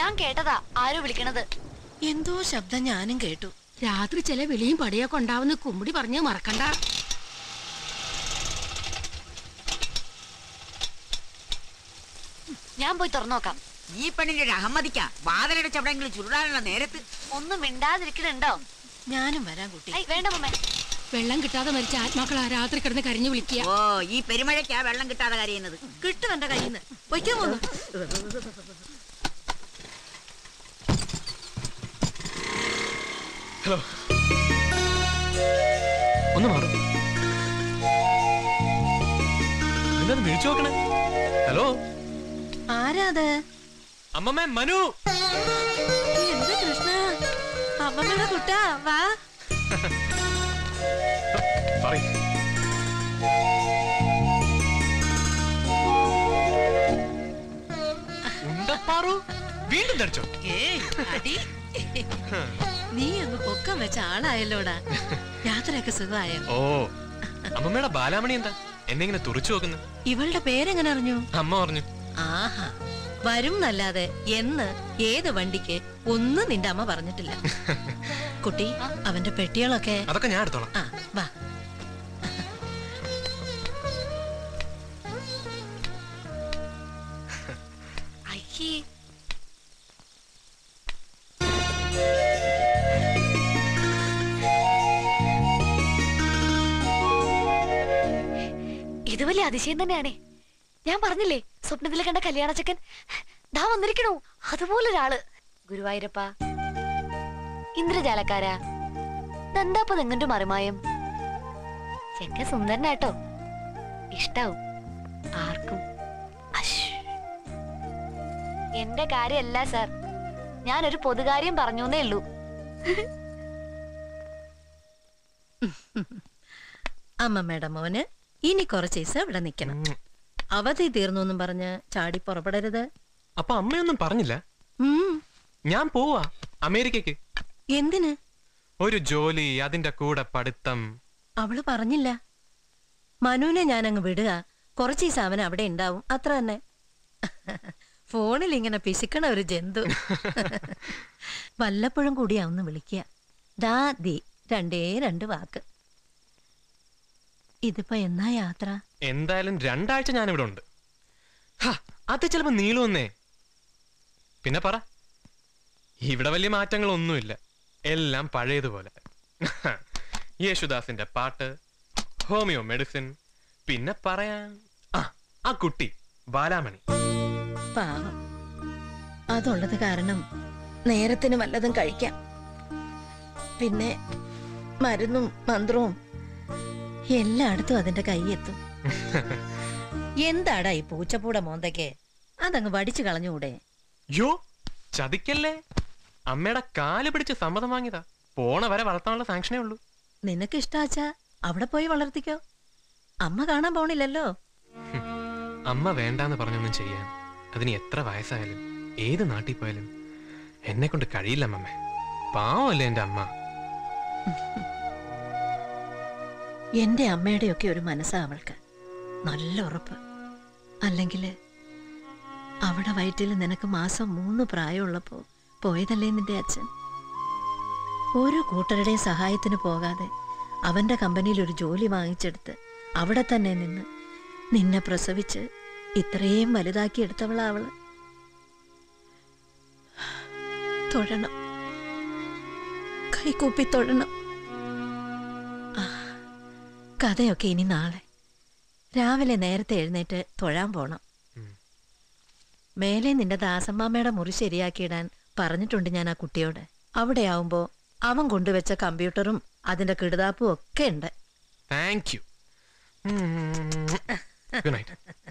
ഞാൻ കേട്ടതാ ആരോ വിളിക്കണത് എന്തോ ശബ്ദം ഞാനും കേട്ടു രാത്രി ചില വിളിയും പടിയൊക്കെ ഉണ്ടാവുന്ന കുമ്പിടി പറഞ്ഞ് മറക്കണ്ട ഞാൻ പോയി തുറന്നു നോക്കാം ഈ പെണ്ണിന്റെ ഒരു അഹമ്മദിക്ക വാതിലടച്ച് എവിടെയെങ്കിലും ചുരുടാനുള്ള നേരത്ത് ഒന്നും മിണ്ടാതിരിക്കണുണ്ടോ ഞാനും വരാൻ കുട്ടി ഐ വേണ്ട മമ്മേ വെള്ളം കിട്ടാതെ മരിച്ച ആത്മാക്കളാ രാത്രി കിടന്ന് കരഞ്ഞു വിളിക്കുക ഓ ഈ പെരുമഴയ്ക്കാ വെള്ളം കിട്ടാതെ കരയുന്നത് കിട്ടും എന്റെ കയ്യിൽ നിന്ന് പൊയ്ക്കാൻ പോന്നു ഹലോ ഒന്ന് മാറും എന്താ വിളിച്ചു നോക്കണേ ഹലോ ആരാ അത് അമ്മമ്മേ മനു എന്ത് കൃഷ്ണ അമ്മമ്മയുടെ കുട്ടാ വാ പറയ് ഉണ്ടപ്പാറു വീണ്ടും തടിച്ചോ ഏയ് അടി നീ അങ്ങ് പൊക്കം വെച്ച ആളായല്ലോടാ യാത്രയൊക്കെ സുഖമായോ ഓ അമ്മമ്മയുടെ ബാലാമണി എന്താ എന്നെ ഇങ്ങനെ തുറച്ചു നോക്കുന്നു ഇവളുടെ പേരെങ്ങനെ അറിഞ്ഞു അമ്മ പറഞ്ഞു ആഹാ വരും എന്നല്ലാതെ എന്ന് ഏത് വണ്ടിക്ക് ഒന്നും നിന്റെ അമ്മ പറഞ്ഞിട്ടില്ല കുട്ടി അവന്റെ പെട്ടികളൊക്കെ അതൊക്കെ ഞാൻ എടുത്തോളാം ആ വാ അയ്യേ ഇത് വലിയ അതിശയം തന്നെയാണേ ഞാൻ പറഞ്ഞില്ലേ സ്വപ്നത്തിൽ കണ്ട കല്യാണ ചക്കൻ ദാ വന്നിരിക്കണു അതുപോലൊരാള് ഗുരുവായൂരപ്പ ഇന്ദ്രജാലക്കാരാ എന്താപ്പ നിങ്ങന്റെ മറിമായം ചെക്ക സുന്ദരനാട്ടോ ഇഷ്ടാവും ആർക്കും അശ്ശ്. എന്റെ കാര്യമല്ല സാർ ഞാനൊരു പൊതുകാര്യം പറഞ്ഞേ ഉള്ളൂ അമ്മമ്മയുടെ മോന് ഇനി കുറച്ച് ദിവസം ഇവിടെ നിക്കണം ഉം. അവധി തീർന്നു എന്നും പറഞ്ഞ് ചാടി പുറപ്പെടരുത് അപ്പൊ അമ്മയൊന്നും പറഞ്ഞില്ല ഉം. ഞാൻ പോവാ അമേരിക്കക്ക് എന്തിന് ഒരു ജോലി അതിന്റെ കൂടെ പഠിത്തം അവള് പറഞ്ഞില്ല മനുവിനെ ഞാൻ അങ്ങ് വിടുക കുറച്ച് ദിവസം അവൻ അവിടെ ഉണ്ടാവും അത്ര തന്നെ ഫോണിൽ ഇങ്ങനെ പിശുക്കണ ഒരു ജന്തു വല്ലപ്പോഴും കൂടിയാ ഒന്ന് വിളിക്കുക ദാ ദി രണ്ടേ രണ്ട് വാക്ക് ഇതിപ്പോ എന്നാ യാത്ര എന്തായാലും രണ്ടാഴ്ച ഞാൻ ഇവിടെ ഉണ്ട് ഹ, അത് ചിലപ്പോ നീളുവന്നേ പിന്നെ പറ ഇവിടെ വലിയ മാറ്റങ്ങളൊന്നുമില്ല എല്ലാം പഴയതുപോലെ യേശുദാസിന്റെ പാട്ട് ഹോമിയോ മെഡിസിൻ പിന്നെ പറയാൻ ആ ആ കുട്ടി ബാലാമണി പാവം അതുള്ളത് കാരണം നേരത്തിന് വല്ലതും കഴിക്കാം പിന്നെ മരുന്നും മന്ത്രവും എല്ലായിടത്തും അതിന്റെ കൈയെത്തും എന്താടാ ഈ പൂച്ചപ്പൂട മോന്തയ്ക്ക് അതങ്ങ് വടിച്ചു കളഞ്ഞുകൂടെ യോ ചതിക്കല്ലേ അമ്മയുടെ കാല് പിടിച്ച് സമ്മതം വാങ്ങിയതാ പോണ വരെ വളർത്താനുള്ള സാങ്ഷനേ ഉള്ളൂ നിനക്ക് ഇഷ്ടാച്ചാ അവിടെ പോയി വളർത്തിക്കോ അമ്മ കാണാൻ പോണില്ലല്ലോ അമ്മ വേണ്ടാന്ന് പറഞ്ഞൊന്നും ചെയ്യാൻ അതിന് എത്ര വയസ്സായാലും ഏത് നാട്ടിൽ പോയാലും എന്നെ കൊണ്ട് കഴിയില്ല അമ്മമ്മേ പാവമല്ലേ എന്റെ അമ്മ എന്റെ അമ്മയുടെയൊക്കെ ഒരു മനസ്സാ അവൾക്ക് നല്ല ഉറപ്പ് അല്ലെങ്കിൽ അവിടെ വയറ്റിൽ നിനക്ക് മാസം മൂന്ന് പ്രായമുള്ളപ്പോ പോയതല്ലേ നിന്റെ അച്ഛൻ ഓരോ കൂട്ടരുടെയും സഹായത്തിന് പോകാതെ അവന്റെ കമ്പനിയിൽ ഒരു ജോലി വാങ്ങിച്ചെടുത്ത് അവിടെ തന്നെ നിന്ന് നിന്നെ പ്രസവിച്ച് ഇത്രയും വലുതാക്കി എടുത്തവളാ അവള് തൊഴണം കൈകൂപ്പി തൊഴണം ആ, കഥയൊക്കെ ഇനി നാളെ രാവിലെ നേരത്തെ എഴുന്നേറ്റ് തൊഴാൻ പോണം ഉം. മേലെ നിന്റെ ദാസമ്മാമ്മയുടെ മുറി ശരിയാക്കിയിടാൻ പറഞ്ഞിട്ടുണ്ട് ഞാൻ ആ കുട്ടിയോട് അവിടെ ആവുമ്പോ അവൻ കൊണ്ടുവച്ച കമ്പ്യൂട്ടറും അതിന്റെ കിടുതാപ്പും ഒക്കെ ഉണ്ട് താങ്ക് യു ഗുഡ് നൈറ്റ്